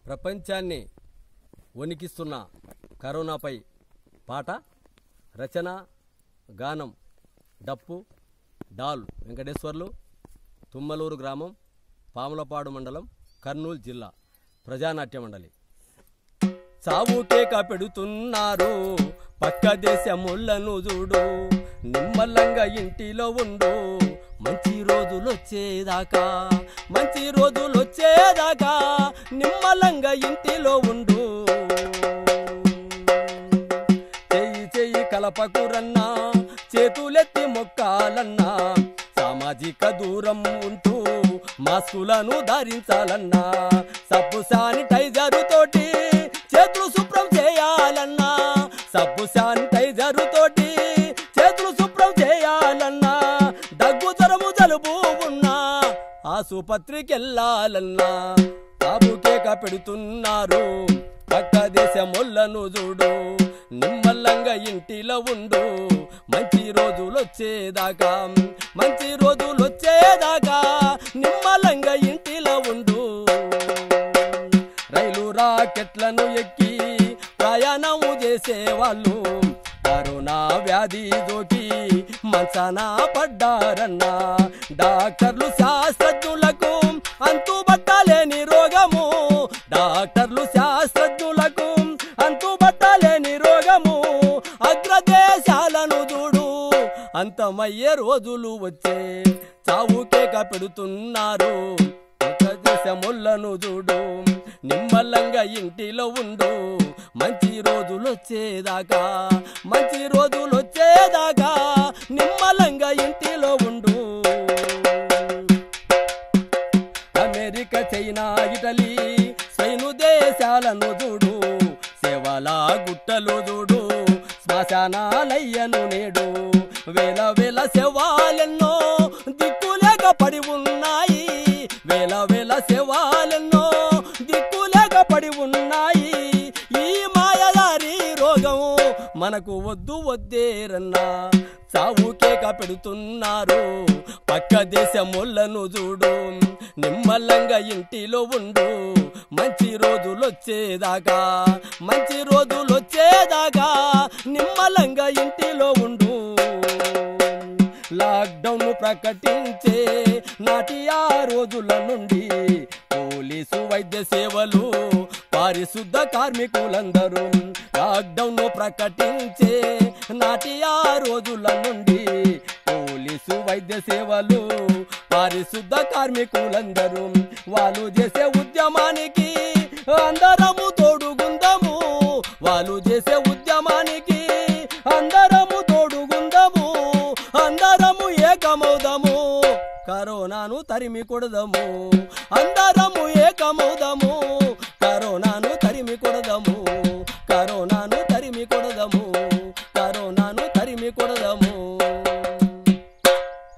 ప్రపంచాన్ని వణికిస్తున్న కరోనాపై పాట రచన గానం డప్పు డాల్ వెంకటేశ్వర్లు తుమ్మలూరు గ్రామం పాములపాడు మండలం కర్నూలు జిల్లా ప్రజానాట్య మండలి చావు కేక పెడుతున్నారు పక్క దేశములను చూడు నిమ్మల్లంగా ఇంటిలో ఉండు మంచి రోజులు వచ్చేదాకా మంచి రోజులు వచ్చేదాకా నిమ్మలంగా ఇంటిలో ఉండు చెయ్యి చెయ్యి కలపకురన్నా చేతులెత్తి మొక్కాలన్నా సామాజిక దూరం ఉంటూ మాస్కులను ధరించాలన్నా సబ్బు శానిటైజర్ తోటి చేతులు శుభ్రం చేయాలన్నా సబ్బు శానిటైజర్ తోటి చేతులు శుభ్రం చేయాలన్నా దగ్గు జ్వరము జలుబు ఉన్నా ఆసుపత్రికి వెళ్ళాలన్నా బాబు కేక పెడుతున్నారు పక్క దేశములను చూడు నిమ్మల్లంగా ఇంటిలో ఉండు మంచి రోజులు వచ్చేదాకా మంచి రోజులు వచ్చేదాకా నిమ్మలంగా ఇంటిలో ఉండు రైలు రాకెట్లను ఎక్కి ప్రయాణం చేసేవాళ్ళు కరోనా వ్యాధి దోకి మంచాన పడ్డారన్నా డాక్టర్లు శాస్త్రజ్ఞులకు అంతుబట్టలేని రోగము డాక్టర్లు శాస్త్రజ్ఞులకు అంతుబట్టలేని రోగము అగ్రదేశాలను చూడు అంతమయ్యే రోజులు వచ్చే చావు కేక పెడుతున్నారు ఒక దేశములను చూడు నిమ్మల్లంగా ఇంటిలో ఉండు మంచి రోజులు వచ్చేదాకా మంచి రోజులు వచ్చేదాకా నిమ్మలంగా ఇంటిలో ఉండు అమెరికా చైనా ఇటలీ స్పెయిన్ దేశాలను చూడు సేవల గుట్టలు చూడు శ్మశానాలయ్యను నేడు వేల వేల శవాలెన్నో దిక్కులేక పడి ఉన్నాయి వేల వేల శవాలెన్నో దిక్కులేక పడి ఉన్నాయి ఈ మాయదారి రోగం మనకు వద్దు వద్దేరన్నా చావు కేక పెడుతున్నారు పక్క దేశములను చూడు నిమ్మల్లంగా ఇంటిలో ఉండు మంచి రోజులు వచ్చేదాకా మంచి రోజులు వచ్చేదాకా నిమ్మలంగా ఇంటిలో ఉండు లాక్డౌన్ ప్రకటించే నాటి ఆ రోజుల నుండి పోలీసు వైద్య సేవలు పారిశుద్ధ కార్మికులందరూ లాక్డౌన్ ప్రకటించే నాటి ఆ రోజుల నుండి పోలీసు వైద్య సేవలు పారిశుద్ధ కార్మికులందరూ వాళ్ళు చేసే ఉద్యమానికి అందరము తోడుగుందము వాళ్ళు చేసే ఉద్యమానికి అందరము తోడుగుందము అందరము ఏకమౌదము కరోనాను తరిమి కొడదము అందరము ఏకమౌదము కరోనాను తరిమి కొడదము కరోనా